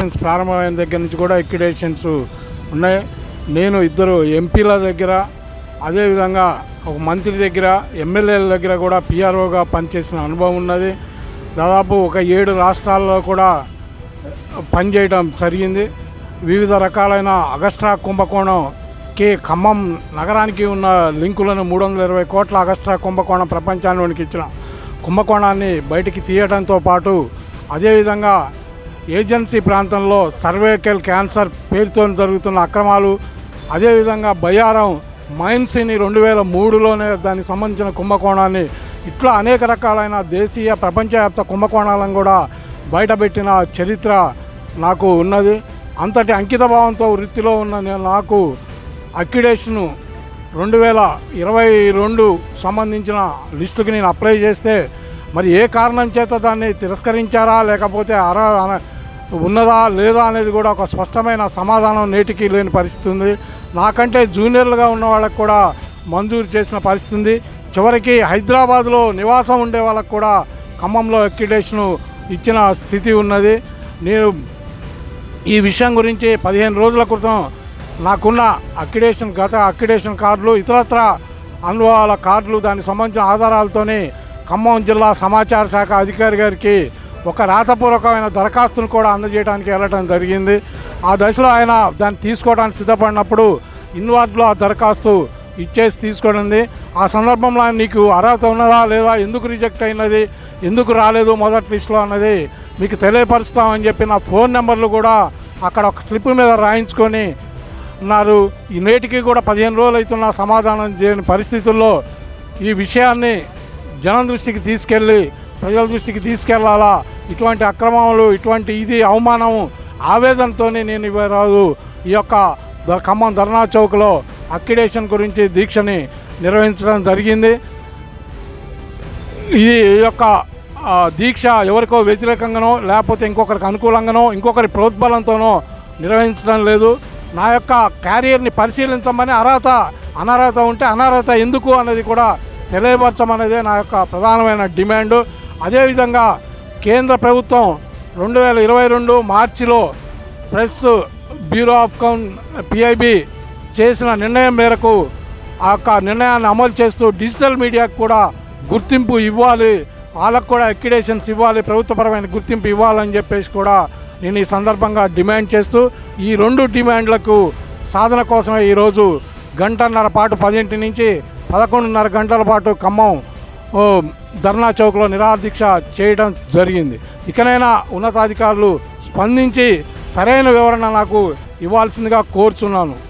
elections ప్రారంభమైన దగ్గర నుంచి కూడా ఎక్విడేషన్స్ ఉన్నాయి నేను ఇద్దరు ఎంపీల దగ్గర అదేవిధంగా ఒక మంత్రి దగ్గర ఎమ్మెల్యేల దగ్గర కూడా పిఆర్ఓగా పనిచేసిన అనుభవం ఉన్నది దాదాపు ఒక ఏడు రాష్ట్రాల్లో కూడా పనిచేయడం జరిగింది వివిధ రకాలైన అగస్ట్రా కుంభకోణం కే ఖమ్మం నగరానికి ఉన్న లింకులను మూడు వందల ఇరవై కోట్ల అగస్ట్రా కుంభకోణం ప్రపంచానికి ఇచ్చిన కుంభకోణాన్ని బయటికి తీయడంతో పాటు అదేవిధంగా ఏజెన్సీ ప్రాంతంలో సర్వైకల్ క్యాన్సర్ పేరుతో జరుగుతున్న అక్రమాలు అదేవిధంగా బయ్యారం మైన్స్ని రెండు వేల మూడులోనే దానికి సంబంధించిన కుంభకోణాన్ని ఇట్లా అనేక రకాలైన దేశీయ ప్రపంచవ్యాప్త కుంభకోణాలను కూడా బయటపెట్టిన చరిత్ర నాకు ఉన్నది అంతటి అంకితభావంతో వృత్తిలో ఉన్న నేను నాకు అక్యుడేషను రెండు వేల ఇరవై రెండు సంబంధించిన లిస్టుకి నేను అప్లై చేస్తే మరి ఏ కారణం చేత దాన్ని తిరస్కరించారా లేకపోతే అర అన- ఉన్నదా లేదా అనేది కూడా ఒక స్పష్టమైన సమాధానం నేటికి లేని పరిస్థితి ఉంది నాకంటే జూనియర్లుగా ఉన్న వాళ్ళకు కూడా మంజూరు చేసిన పరిస్థితి ఉంది చివరికి హైదరాబాద్లో నివాసం ఉండే వాళ్ళకు కూడా ఖమ్మంలో అక్యుడేషను ఇచ్చిన స్థితి ఉన్నది నేను ఈ విషయం గురించి పదిహేను రోజుల క్రితం నాకున్న అక్యుడేషన్ గత అక్యుడేషన్ కార్డులు ఇతరత్ర అనుభవాల కార్డులు దానికి సంబంధించిన ఆధారాలతోని ఖమ్మం జిల్లా సమాచార శాఖ అధికారి గారికి ఒక రాతపూర్వకమైన దరఖాస్తును కూడా అందజేయడానికి వెళ్ళటం జరిగింది ఆ దశలో ఆయన దాన్ని తీసుకోవడానికి సిద్ధపడినప్పుడు ఇన్వార్డ్లో ఆ దరఖాస్తు ఇచ్చేసి తీసుకోవడింది ఆ సందర్భంలో ఆయన నీకు అర్హత ఉన్నదా లేదా ఎందుకు రిజెక్ట్ అయినది ఎందుకు రాలేదు మొదటి లిస్టులో అన్నది మీకు తెలియపరుస్తామని చెప్పి నా ఫోన్ నెంబర్లు కూడా అక్కడ ఒక స్లిప్ మీద రాయించుకొని ఉన్నారు ఈ నేటికి కూడా పదిహేను రోజులు అవుతున్న సమాధానం చేయని పరిస్థితుల్లో ఈ విషయాన్ని జనం దృష్టికి తీసుకెళ్ళి ప్రజల దృష్టికి తీసుకెళ్లాలా ఇటువంటి అక్రమాలు ఇటువంటి ఇది అవమానం ఆవేదనతోనే నేను ఇవ్వరాదు ఈ యొక్క ద- ఖమ్మం ధర్నా చౌక్లో అక్యుడేషన్ గురించి దీక్షని నిర్వహించడం జరిగింది ఈ యొక్క ఆ, దీక్ష ఎవరికో వ్యతిరేకంగానో లేకపోతే ఇంకొకరికి అనుకూలంగానో ఇంకొకరి ప్రోద్బలంతోనో నిర్వహించడం లేదు నా యొక్క క్యారియర్ని పరిశీలించమని అర్హత అనర్హత ఉంటే అనర్హత ఎందుకు అనేది కూడా తెలియపరచమనేదే నా యొక్క ప్రధానమైన డిమాండ్ అదేవిధంగా కేంద్ర ప్రభుత్వం రెండు వేల ఇరవై రెండు మార్చిలో ప్రెస్ బ్యూరో ఆఫ్ కౌన్ పిఐబి చేసిన నిర్ణయం మేరకు ఆ యొక్క నిర్ణయాన్ని అమలు చేస్తూ డిజిటల్ మీడియాకు కూడా గుర్తింపు ఇవ్వాలి వాళ్ళకు కూడా ఎక్యుడేషన్స్ ఇవ్వాలి ప్రభుత్వపరమైన గుర్తింపు ఇవ్వాలని చెప్పేసి కూడా నేను ఈ సందర్భంగా డిమాండ్ చేస్తూ ఈ రెండు డిమాండ్లకు సాధన కోసమే ఈరోజు గంటన్నర పాటు పదింటి నుంచి పదకొండున్నర గంటల పాటు ఖమ్మం ఓ, ధర్నా చౌక్లో నిరాదీక్ష చేయడం జరిగింది ఇకనైనా ఉన్నతాధికారులు స్పందించి సరైన వివరణ నాకు ఇవ్వాల్సిందిగా కోరుచున్నాను